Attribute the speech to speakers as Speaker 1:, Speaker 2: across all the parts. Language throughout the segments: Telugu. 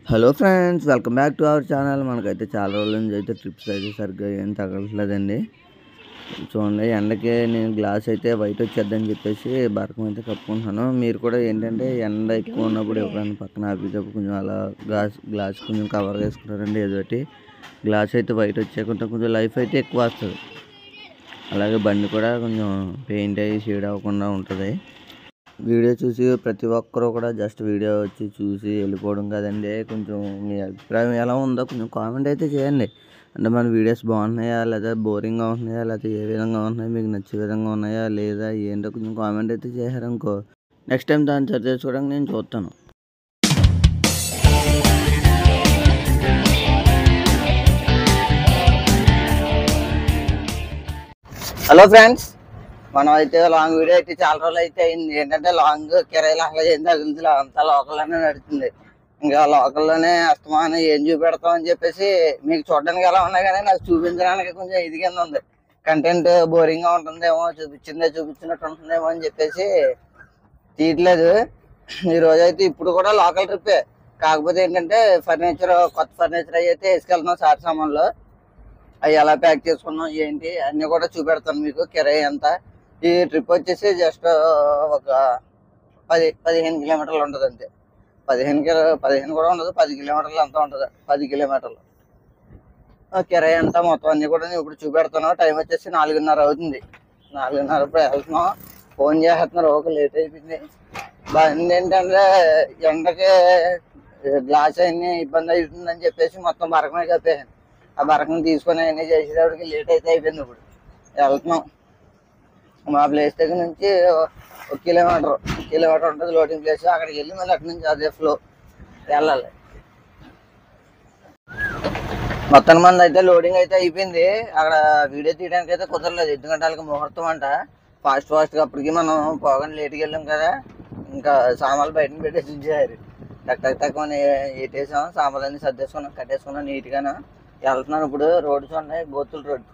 Speaker 1: hello friends welcome back to our channel మనకైతే చాలా రోజుల నుంచి అయితే ట్రిప్స్ అయితే సరిగ్గా ఏం తగలట్లేదండి చూడండి ఎండకి నేను గ్లాస్ అయితే బయట వచ్చేద్దని చెప్పేసి బరకం అయితే కప్పుకుంటున్నాను మీరు కూడా ఏంటంటే ఎండ ఎక్కువ ఉన్నప్పుడు ఎప్పుడైనా పక్కన ఆపేటప్పుడు కొంచెం అలా గ్లాస్ గ్లాస్ కొంచెం కవర్ చేసుకుంటారండి ఏదో ఒకటి గ్లాస్ అయితే బయట వచ్చేకుంటే కొంచెం లైఫ్ అయితే ఎక్కువ వస్తుంది అలాగే బండి కూడా కొంచెం పెయింట్ అయ్యి షేడ్ అవ్వకుండా ఉంటుంది వీడియో చూసి ప్రతి ఒక్కరూ కూడా జస్ట్ వీడియో వచ్చి చూసి వెళ్ళిపోవడం కదండి కొంచెం మీ అభిప్రాయం ఎలా ఉందో కొంచెం కామెంట్ అయితే చేయండి అంటే మన వీడియోస్ బాగున్నాయా లేదా బోరింగ్గా ఉంటున్నాయా లేదా ఏ విధంగా ఉంటున్నాయి మీకు నచ్చే విధంగా ఉన్నాయా లేదా ఏంటో కొంచెం కామెంట్ అయితే చేశారనుకో నెక్స్ట్ టైం దాన్ని సరి చేసుకోవడానికి నేను చూస్తాను హలో ఫ్రెండ్స్ మనం అయితే లాంగ్ వీడియో అయితే చాలా రోజులు అయితే అయింది ఏంటంటే లాంగ్ కిరాయిలు అలా ఏం తగులుతుంది అంతా లోకల్లోనే నడుస్తుంది ఇంకా లోకల్లోనే అస్తమానం ఏం చూపెడతాం అని చెప్పేసి మీకు చూడడానికి ఎలా ఉన్నాయి కానీ నాకు చూపించడానికి కొంచెం ఇది కింద ఉంది కంటెంట్ బోరింగ్ గా ఉంటుందేమో చూపించిందే చూపించినట్టు ఉంటుందేమో అని చెప్పేసి తీయట్లేదు ఈ రోజు అయితే ఇప్పుడు కూడా లోకల్ ట్రిప్పే కాకపోతే ఏంటంటే ఫర్నిచర్ కొత్త ఫర్నిచర్ అయితే వేసుకెళ్తున్నాం సార్ సామాన్లు అవి ఎలా ప్యాక్ చేసుకున్నాం ఏంటి అన్ని కూడా చూపెడతాను మీకు కిరాయి ఎంత ఈ ట్రిప్ వచ్చేసి జస్ట్ ఒక పది పదిహేను కిలోమీటర్లు ఉంటుంది అంతే పదిహేను కిలో పదిహేను కూడా ఉండదు పది కిలోమీటర్లు అంతా ఉంటుంది పది కిలోమీటర్లు ఆ కిరాయి అంతా మొత్తం అన్ని కూడా నేను ఇప్పుడు చూపెడతాను టైం వచ్చేసి నాలుగున్నర అవుతుంది నాలుగున్నర ఇప్పుడు వెళ్తున్నాం ఫోన్ చేస్తున్నారు ఒక లేట్ అయిపోయింది బండి ఏంటంటే ఎండకి గ్లాస్ అన్ని ఇబ్బంది అవుతుందని చెప్పేసి మొత్తం బరకమే కప్పేసాను ఆ బరకం తీసుకొని అన్నీ చేసేటప్పటికి లేట్ అయితే అయిపోయింది ఇప్పుడు వెళ్తున్నాం మా ప్లేస్ దగ్గర నుంచి ఒక కిలోమీటర్ కిలోమీటర్ ఉంటుంది లోడింగ్ ప్లేస్ అక్కడికి వెళ్ళి మళ్ళీ అక్కడి నుంచి అదే ఫ్లో వెళ్ళాలి మొత్తం మంది అయితే లోడింగ్ అయితే అయిపోయింది అక్కడ వీడియో తీయడానికి అయితే కుదరలేదు ఎందుకంటే వాళ్ళకి ముహూర్తం అంట ఫాస్ట్ ఫాస్ట్గా అప్పటికి మనం పోగానే లేట్కి వెళ్ళాం కదా ఇంకా సామాన్లు బయటని పెట్టేసి ఉంచారు టక్ టక్ టక్ అని ఎట్టేసాం సామాన్లు అన్ని సర్దేసుకున్నాం కట్టేసుకున్నాం నీట్గాను వెళ్తున్నాను ఇప్పుడు రోడ్డు చూడండి గోతుల రోడ్డు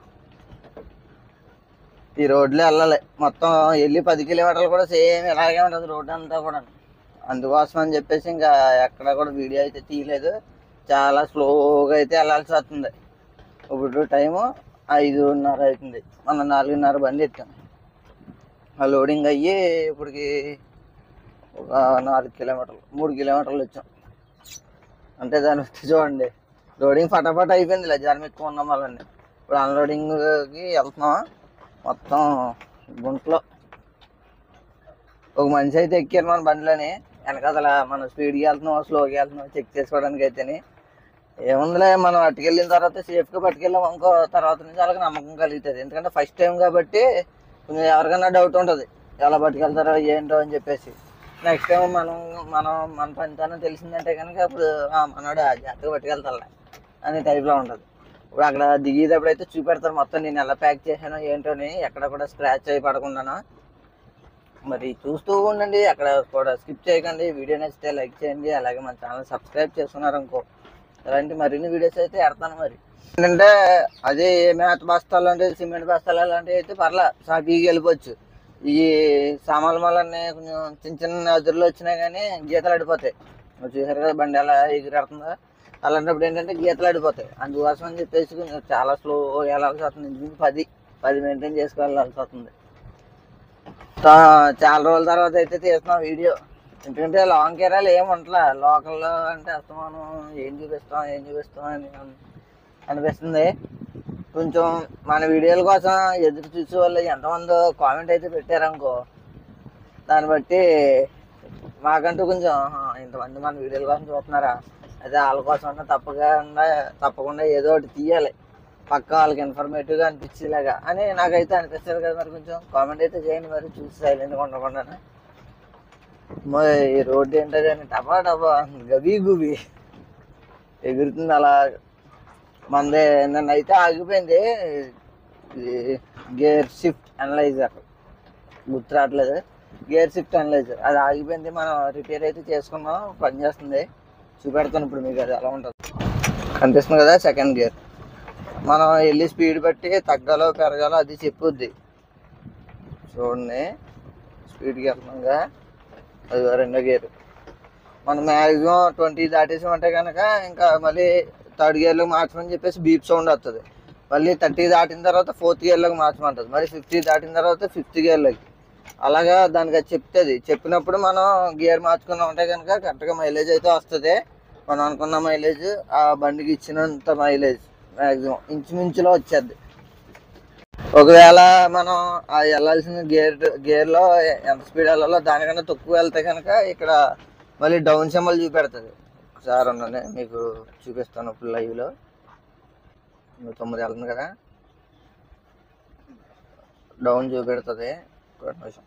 Speaker 1: ఈ రోడ్లో వెళ్ళాలి మొత్తం వెళ్ళి పది కిలోమీటర్లు కూడా సేమ్ ఇలాగే ఉంటుంది రోడ్డు అంతా కూడా అందుకోసం అని చెప్పేసి ఇంకా ఎక్కడ కూడా వీడియో అయితే తీయలేదు చాలా స్లోగా అయితే వెళ్ళాల్సి వస్తుంది ఇప్పుడు టైము ఐదున్నర అవుతుంది మనం నాలుగున్నర బండి ఎత్తాం ఆ లోడింగ్ అయ్యి ఇప్పటికి ఒక నాలుగు కిలోమీటర్లు మూడు కిలోమీటర్లు వచ్చాం అంటే దాని వచ్చి చూడండి లోడింగ్ ఫటాఫట్ అయిపోయింది ఇలా జనం ఎక్కువ ఉన్నాం వాళ్ళని ఇప్పుడు అన్లోడింగ్కి వెళ్తున్నాం మొత్తం గుంట్లో ఒక మనిషి అయితే ఎక్కారు మన బండిలోని వెనకాతల మనం స్పీడ్కి వెళ్తున్నాం స్లోగా వెళ్తున్నాం చెక్ చేసుకోవడానికి అయితేనే ఏముందిలే మనం అట్టుకెళ్ళిన తర్వాత సేఫ్గా పట్టుకెళ్ళాం ఇంకో తర్వాత నుంచి వాళ్ళకి నమ్మకం కలుగుతుంది ఎందుకంటే ఫస్ట్ టైం కాబట్టి కొంచెం ఎవరికైనా డౌట్ ఉంటుంది ఎలా పట్టుకెళ్తారో ఏంటో అని చెప్పేసి నెక్స్ట్ టైం మనం మనం మన పనితనం తెలిసిందంటే కనుక అప్పుడు "ఆ, మనోడు ఆ జాగ్రత్తగా పట్టుకెళ్తాలే అనే టైప్లో ఉంటుంది ఇప్పుడు అక్కడ దిగేటప్పుడు అయితే చూపెడతారు మొత్తం నేను ఎలా ప్యాక్ చేశానో ఏంటో అని ఎక్కడ కూడా స్క్రాచ్ అయి పడకుండాను మరి చూస్తూ ఉండండి అక్కడ కూడా స్కిప్ చేయకండి వీడియో నచ్చితే లైక్ చేయండి అలాగే మన ఛానల్ సబ్స్క్రైబ్ చేసుకున్నారు అనుకో అలాంటి మరిన్ని వీడియోస్ అయితే ఎడతాను మరి ఏంటంటే అదే మేత బస్తాలు అంటే సిమెంట్ బస్తాలు అలాంటివి అయితే పర్లా సాఫీగా వెళ్ళిపోవచ్చు ఈ సామాన్ల వల్లనే కొంచెం చిన్న చిన్న అదురులు వచ్చినా కానీ గీతలు అడిపోతాయి మీరు చూసారు కదా బండి ఎలా ఎగిరెడుతుందో అలాంటప్పుడు ఏంటంటే గీతలు అడిపోతాయి అందుకోసం అని చెప్పేసి కొంచెం చాలా స్లో వెళ్ళాల్సి వస్తుంది ఇంచుమించు పది పది మెయింటైన్ చేసుకెళ్ళాల్సి వస్తుంది తా- చాలా రోజుల తర్వాత అయితే తీస్తున్నాం వీడియో ఎందుకంటే లాంగ్ కెరాలు ఏం ఉంటలే లోకల్లో అంటే అస్తమానం ఏం చూపిస్తాం ఏం చూపిస్తాం అని అన్- అనిపిస్తుంది కొంచెం మన వీడియోల కోసం ఎదురు చూసే వాళ్ళు ఎంతమంది కామెంట్ అయితే పెట్టారనుకో దాన్ని బట్టి మాకంటూ కొంచెం "ఆహా, ఇంతమంది మన వీడియోల కోసం చూస్తున్నారా అదే వాళ్ళ కోసం తప్పకుండా తప్పకుండా ఏదో ఒకటి తీయాలి పక్క వాళ్ళకి ఇన్ఫర్మేటివ్గా అనిపించేలాగా అని నాకైతే అనిపిస్తుంది కదా మరి కొంచెం కామెంట్ అయితే చేయండి మరి చూసి సైలెంట్గా ఉండకుండా మరి ఈ రోడ్డు ఏంటది అని టపా టపా గబీ గుబి ఎగురుతుంది అలా మందే నన్ను అయితే ఆగిపోయింది గేర్ షిఫ్ట్ అనలైజర్ గుర్తు రావట్లేదు గేర్ షిఫ్ట్ అనలైజర్ అది ఆగిపోయింది మనం రిపేర్ అయితే చేసుకున్నాం పని చేస్తుంది చూపెడతాను ఇప్పుడు మీకు అది ఎలా ఉంటుంది కనిపిస్తుంది కదా సెకండ్ గేర్ మనం వెళ్ళి స్పీడ్ బట్టి తగ్గాలో పెరగాలో అది చెప్పుద్ది చూడండి స్పీడ్కి వెళ్తున్నాగా అది రెండో గేర్ మనం మ్యాక్సిమం ట్వంటీ దాటేసామంటే కనుక ఇంకా మళ్ళీ థర్డ్ గేర్లో మార్చమని చెప్పేసి బీప్ సౌండ్ వస్తుంది మళ్ళీ థర్టీ దాటిన తర్వాత ఫోర్త్ గేర్లోకి మార్చమంటుంది మరి ఫిఫ్టీ దాటిన తర్వాత ఫిఫ్త్ గేర్లోకి అలాగా దానికి అది చెప్తుంది చెప్పినప్పుడు మనం గేర్ మార్చుకున్నాం అంటే కనుక కరెక్ట్గా మైలేజ్ అయితే వస్తుంది మనం అనుకున్న మైలేజ్ ఆ బండికి ఇచ్చినంత మైలేజ్ మ్యాక్సిమం ఇంచుమించులో వచ్చేది ఒకవేళ మనం ఆ వెళ్ళాల్సిన గేర్ గేర్లో ఎంత స్పీడ్ వెళ్ళాలో దానికన్నా తక్కువ వెళ్తే కనుక ఇక్కడ మళ్ళీ డౌన్ సింబల్ చూపెడుతుంది ఒకసారి ఉండండి మీకు చూపిస్తాను ఇప్పుడు లైవ్లో నువ్వు తొమ్మిది వెళ్తుంది కదా డౌన్ చూపెడుతుంది ఒక నిమిషం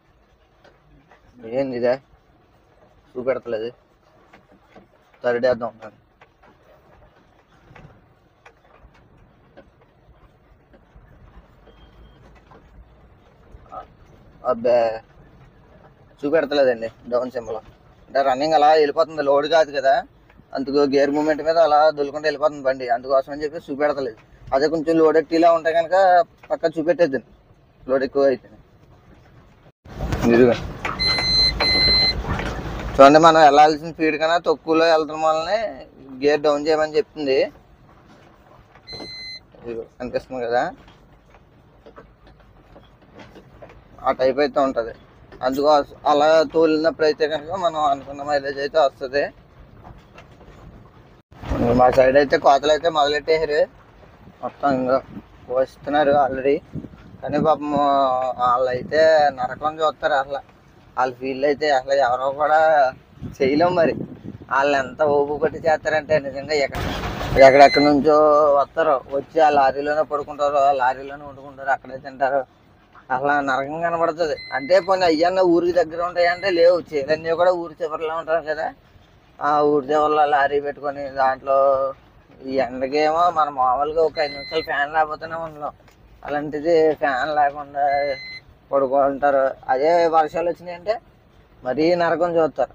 Speaker 1: ఏంది ఇదే చూపెడతలేదు తరిడేద్దాం దాన్ని అబ్బే చూపెడతలేదండి డౌన్ సింబల్ అంటే రన్నింగ్ అలా వెళ్ళిపోతుంది లోడ్ కాదు కదా అందుకు గేర్ మూమెంట్ మీద అలా దొల్లుకుంటూ వెళ్ళిపోతుంది బండి అందుకోసం అని చెప్పి చూపెడతలేదు అదే కొంచెం లోడ్ ఎక్కిలా ఉంటే కనుక పక్క చూపెట్టేద్ది లోడ్ ఎక్కువ అయితే ఇదిగో చూడండి మనం వెళ్ళాల్సిన స్పీడ్ కన్నా తక్కువలో వెళ్తాం వల్లనే గేర్ డౌన్ చేయమని చెప్తుంది ఇదిగో కనిపిస్తుంది కదా ఆ టైప్ అయితే ఉంటుంది అందుకో అలా తోలినప్పుడు అయితే కనుక మనం అనుకున్న మైలేజ్ అయితే వస్తుంది మా సైడ్ అయితే కోతలు అయితే మొదలెట్టేసారు మొత్తం ఇంకా కోస్తున్నారు ఆల్రెడీ కానీ పాపం వాళ్ళు అయితే నరకం చూస్తారు అసలు వాళ్ళ ఫీల్డ్ అయితే అసలు ఎవరో కూడా చేయలేం మరి వాళ్ళు ఎంత ఓపు పట్టి చేస్తారంటే నిజంగా ఎక్కడ ఎక్కడెక్కడి నుంచో వస్తారు వచ్చి ఆ లారీలోనే పడుకుంటారు ఆ లారీలోనే వండుకుంటారు అక్కడే తింటారు అసలు నరకం కనబడుతుంది అంటే పోనీ అయ్యన్న ఊరికి దగ్గర ఉంటాయంటే లేవు చీలన్నీ కూడా ఊరి చివరిలో ఉంటారు కదా ఆ ఊరి చివరిలో లారీ పెట్టుకొని దాంట్లో ఈ ఎండకేమో మనం మామూలుగా ఒక ఐదు నిమిషాలు ఫ్యాన్ లేకపోతేనే ఉండలేం అలాంటిది ఫ్యాన్ లేకుండా పడుకుంటారు అదే వర్షాలు వచ్చినాయంటే మరీ నరకం చూస్తారు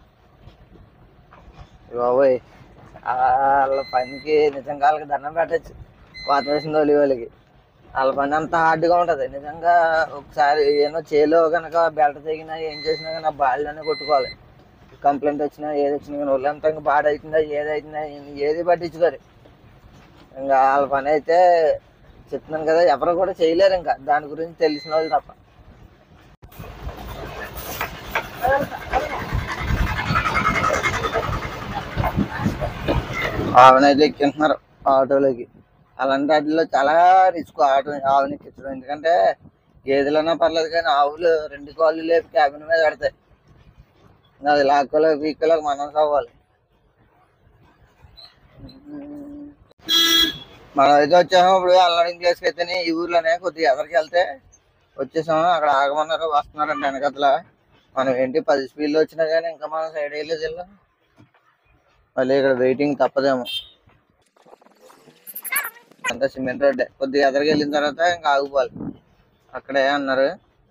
Speaker 1: బాబోయ్ వాళ్ళ పనికి నిజంగా వాళ్ళకి దండం పెట్టచ్చు పాత వేసిన తోలి వాళ్ళకి వాళ్ళ పని అంత హార్డ్గా ఉంటుంది నిజంగా ఒకసారి ఏమో చేలో కనుక బెల్ట్ తెగినా ఏం చేసినా కానీ ఆ బాల్లోనే కొట్టుకోవాలి కంప్లైంట్ వచ్చినా ఏది వచ్చినా కానీ ఒళ్ళంతా ఇంకా బాడవుతుందా ఏది అవుతుందా ఏది పట్టించుకోరు ఇంకా వాళ్ళ పని అయితే చెప్తున్నాను కదా ఎవరు కూడా చేయలేరు ఇంకా దాని గురించి తెలిసిన వాళ్ళు తప్ప ఆవునైతే ఎక్కింటున్నారు ఆటోలోకి అలాంటి వాటిలో చాలా రిస్క్ ఆటో ఆవుని ఎక్కించడం ఎందుకంటే గేదెలన్నా పర్లేదు కానీ ఆవులు రెండు కాళ్ళు లేపి క్యాబిన్ మీద పెడతాయి ఇంకా అది లాక్కోలో వీక్కోలో మనం సవ్వాలి మనం అయితే వచ్చాము ఇప్పుడు అల్లడింగ్ ప్లేస్కి అయితేనే ఈ ఊర్లోనే కొద్దిగా ఎదరికి వెళ్తే వచ్చేసాము అక్కడ ఆగమన్నారు వస్తున్నారంటే వెనకతల మనం ఏంటి పది స్పీడ్లో వచ్చినా కానీ ఇంకా మనం సైడ్ వేయలేదు వెళ్ళాం మళ్ళీ ఇక్కడ వెయిటింగ్ తప్పదేమో అంతా సిమెంట్ రోడ్డే కొద్దిగా ఎదరికి వెళ్ళిన తర్వాత ఇంకా ఆగిపోవాలి అక్కడే అన్నారు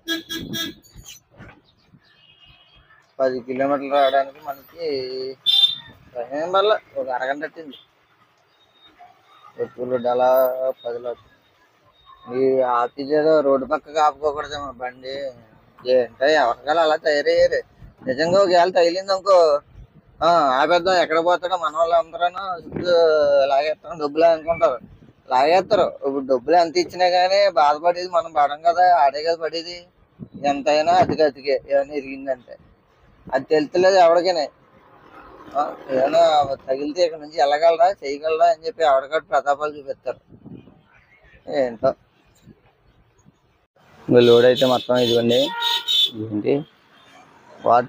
Speaker 1: పది కిలోమీటర్లు రావడానికి మనకి ఏం పర్లే ఒక అరగంట పట్టింది ఎప్పుడు రోడ్డు అలా పదిలో ఈ ఆఫీస్ ఏదో రోడ్డు పక్కకి ఆపుకోకూడదేమో బండి ఏంటో ఎవరికాలు అలా తయారయ్యారు నిజంగా ఒకవేళ తగిలింది అనుకో ఆ, ఆపేద్దాం ఎక్కడ పోతాడో మన వాళ్ళు అందరూ చుట్టూ లాగేస్తాం డబ్బులు అనుకుంటారు లాగేస్తారు ఇప్పుడు డబ్బులు ఎంత ఇచ్చినా కానీ బాధపడేది మనం పడం కదా ఆడే కదా పడేది ఎంతైనా అతికి అతికే ఏమైనా ఇరిగిందంటే అది తెలుస్తలేదు ఎవరికైనా ఆ, ఏమైనా తగిలితే ఇక్కడ నుంచి వెళ్ళగలరా చేయగలరా అని చెప్పి ఎవరికటి ప్రతాపాలు చూపిస్తారు ఏంటో ఇంకా లోడ్ అయితే మొత్తం ఇదిగోండి ఏంటి వాట్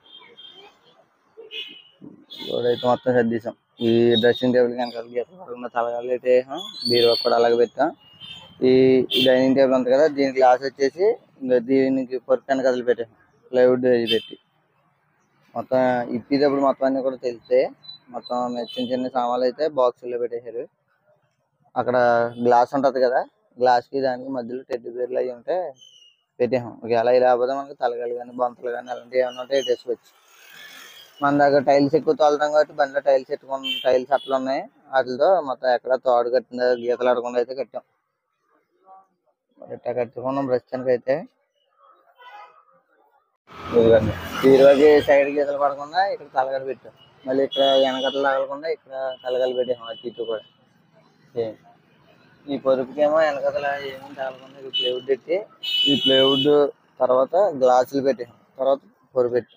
Speaker 1: లోడ్ అయితే మొత్తం సర్దీసాం ఈ డ్రెస్సింగ్ టేబుల్ కనుక గీత తలగాలు అయితే వేసాం బీరువా కూడా అలాగే పెట్టాం ఈ డైనింగ్ టేబుల్ ఉంది కదా దీని గ్లాస్ వచ్చేసి ఇంకా దీనికి పొరుపు వెనక కదిలి పెట్టాం ప్లైవుడ్ వేసి పెట్టి మొత్తం ఇప్పేటప్పుడు మొత్తం అన్ని కూడా తెలిస్తే మొత్తం చిన్న చిన్న సామాన్లు అయితే బాక్సుల్లో పెట్టేశారు అక్కడ గ్లాస్ ఉంటది కదా గ్లాస్ కి దానికి మధ్యలో టెడ్డి బేర్లు అవి ఉంటే పెట్టాము ఒకవేళ ఇలా లేకపోతే మనకి తలగాలు కానీ బొంతలు కానీ అలాంటివి ఏమైనా ఉంటే వేసుకోవచ్చు మన దగ్గర టైల్స్ ఎక్కువ తోలుతాం కాబట్టి బండిలో టైల్స్ ఎట్టుకున్న టైల్స్ అట్లా ఉన్నాయి వాటితో మొత్తం ఎక్కడ తోడు కట్టిందో గీతలు ఆడకుండా అయితే కట్టాం మరి ఇట్టా కట్టుకున్నాం ప్రస్తుతానికి అయితే ఇదిగోండి ఈరోజు సైడ్ గీతలు పడకుండా ఇక్కడ తలగలు పెట్టాం మళ్ళీ ఇక్కడ వెనకట్లు తగలకుండా ఇక్కడ తలగలు పెట్టాం అటు ఇటు కూడా సేమ్ ఈ పొదుపుకేమో వెనకతల ఏమీ తగలకుండా ఈ ప్లేవుడ్ పెట్టి ఈ ప్లేవుడ్ తర్వాత గ్లాసులు పెట్టాం తర్వాత పొరు పెట్టాం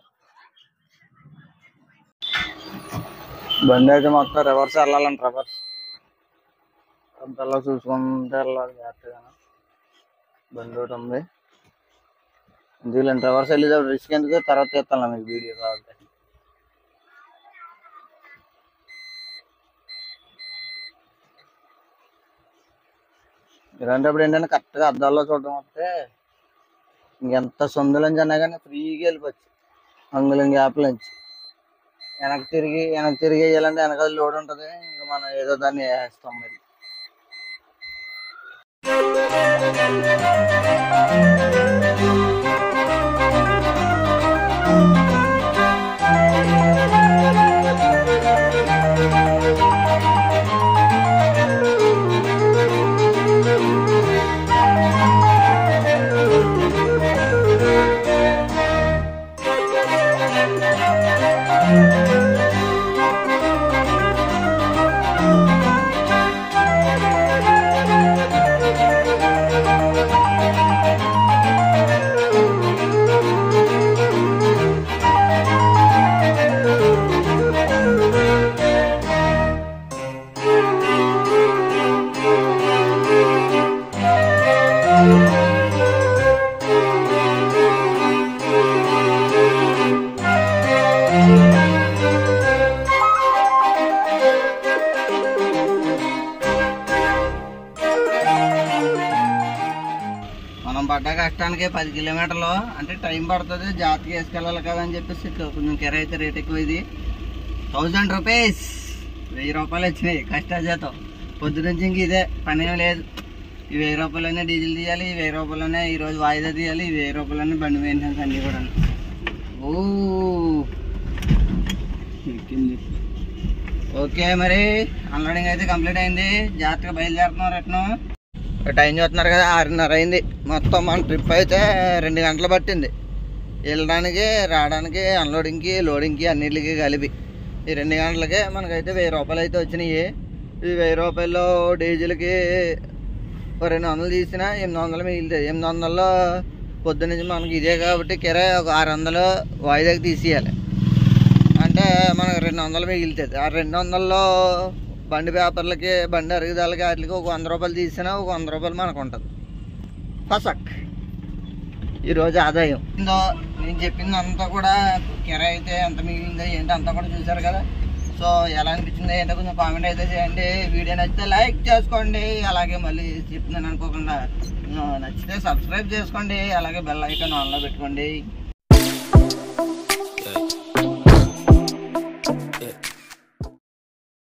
Speaker 1: బండి అయితే మొత్తం రివర్స్ వెళ్ళాలంట రివర్స్ అంతలా చూసుకుంటే వెళ్ళాలి జాగ్రత్తగా బండి ఒకటి ఉంది ఎందుకంటే రివర్స్ వెళ్ళి రిస్క్ ఎందుకు తర్వాత చేస్తాను మీకు వీడియో కావాలంటే ఇలాంటప్పుడు ఏంటంటే కరెక్ట్గా అద్దాల్లో చూడడం వస్తే ఇంకెంత సొందులని అన్నా కానీ ఫ్రీగా వెళ్ళిపోవచ్చు అంగుళం గ్యాప్ల నుంచి వెనక్కి తిరిగి వెనక్కి తిరిగి వేయాలంటే వెనకాల లోడ్ ఉంటుంది ఇంకా మనం ఏదో దాన్ని వేస్తాం మరి మనం పడ్డ కష్టానికి పది కిలోమీటర్లు అంటే టైం పడుతుంది జాగ్రత్తగా వేసుకెళ్ళాలి కదా అని చెప్పేసి ఇక్కడ కొంచెం కిరాయి అయితే రేట్ ఎక్కువ ఇది థౌజండ్ రూపీస్ వెయ్యి రూపాయలు వచ్చినాయి కష్టాజాతం పొద్దు నుంచి ఇంక ఇదే పని ఏం లేదు ఈ వెయ్యి రూపాయలనే డీజిల్ తీయాలి ఈ వెయ్యి రూపాయలనే ఈ రోజు వాయిదా తీయాలి ఈ వెయ్యి రూపాయలనే బండి మెయింటెనెన్స్ అన్నీ కూడా ఓ ఎక్కింది ఓకే మరి అన్లోడింగ్ అయితే కంప్లీట్ అయింది జాగ్రత్తగా బయలుదేరుతున్నారు ఎట్నో టైం చూస్తున్నారు కదా ఆరున్నర అయింది మొత్తం మన ట్రిప్ అయితే రెండు గంటలు పట్టింది వెళ్ళడానికి రావడానికి అన్లోడింగ్కి లోడింగ్కి అన్నిటికి కలిపి ఈ రెండు గంటలకే మనకైతే వెయ్యి రూపాయలు అయితే వచ్చినాయి ఈ వెయ్యి రూపాయల్లో డీజిల్కి ఒక రెండు వందలు తీసినా ఎనిమిది వందలు మిగులుతాయి ఎనిమిది వందల్లో పొద్దు నుంచి మనకి ఇదే కాబట్టి కిరాయి ఒక ఆరు వందలు వాయిదాకి తీసేయాలి అంటే మనకు రెండు వందలు మిగులుతుంది ఆ రెండు వందల్లో బండి పేపర్లకి బండి అరుగుదలకి వాటికి ఒక వంద రూపాయలు తీసినా ఒక వంద రూపాయలు మనకు ఉంటుంది ఫసక్ ఈరోజు ఆదాయం ఇందో నేను చెప్పింది అంతా కూడా కిరాయి అయితే ఎంత మిగిలిందో ఏంటి అంతా కూడా చూసారు కదా సో ఎలా అనిపించిందో ఏంటో కొంచెం కామెంట్ అయితే చేయండి వీడియో నచ్చితే లైక్ చేసుకోండి అలాగే మళ్ళీ చెప్తున్నాను అనుకోకుండా ఆ, నచ్చితే సబ్స్క్రైబ్ చేసుకోండి అలాగే బెల్ ఐకాన్ ఆన్లో పెట్టుకోండి